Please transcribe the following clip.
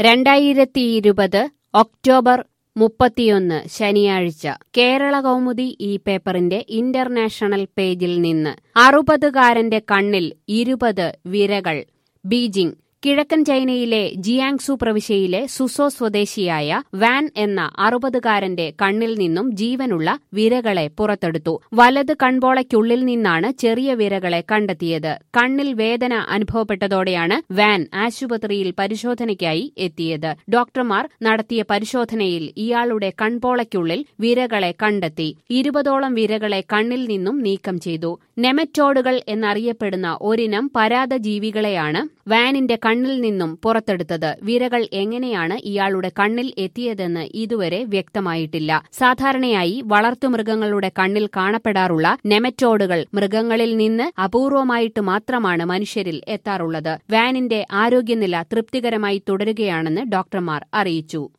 രണ്ടായിരത്തി ഇരുപത് ഒക്ടോബർ മുപ്പത്തിയൊന്ന് ശനിയാഴ്ച കേരള കൗമുദി ഈ പേപ്പറിന്റെ ഇന്റർനാഷണൽ പേജിൽ നിന്ന് അറുപതുകാരന്റെ കണ്ണിൽ ഇരുപത് വിരകൾ ബീജിംഗ് കിഴക്കൻ ചൈനയിലെ ജിയാങ്സു പ്രവിശ്യയിലെ സുസോ സ്വദേശിയായ വാൻ എന്ന അറുപതുകാരന്റെ കണ്ണിൽ നിന്നും ജീവനുള്ള വിരകളെ പുറത്തെടുത്തു വലത് കൺപോളയ്ക്കുള്ളിൽ നിന്നാണ് ചെറിയ വിരകളെ കണ്ടെത്തിയത് കണ്ണിൽ വേദന അനുഭവപ്പെട്ടതോടെയാണ് വാൻ ആശുപത്രിയിൽ പരിശോധനയ്ക്കായി എത്തിയത് ഡോക്ടർമാർ നടത്തിയ പരിശോധനയിൽ ഇയാളുടെ കൺപോളയ്ക്കുള്ളിൽ വിരകളെ കണ്ടെത്തി ഇരുപതോളം വിരകളെ കണ്ണിൽ നിന്നും നീക്കം ചെയ്തു നെമറ്റോഡുകൾ എന്നറിയപ്പെടുന്ന ഒരിനം പരാതജീവികളെയാണ് വാനിന്റെ കണ്ണിൽ നിന്നും പുറത്തെടുത്തത് വിരകൾ എങ്ങനെയാണ് ഇയാളുടെ കണ്ണിൽ എത്തിയതെന്ന് ഇതുവരെ വ്യക്തമായിട്ടില്ല സാധാരണയായി വളർത്തുമൃഗങ്ങളുടെ കണ്ണിൽ കാണപ്പെടാറുള്ള നെമറ്റോഡുകൾ മൃഗങ്ങളിൽ നിന്ന് അപൂർവമായിട്ട് മാത്രമാണ് മനുഷ്യരിൽ എത്താറുള്ളത് വാനിന്റെ ആരോഗ്യനില തൃപ്തികരമായി തുടരുകയാണെന്ന് ഡോക്ടർമാർ അറിയിച്ചു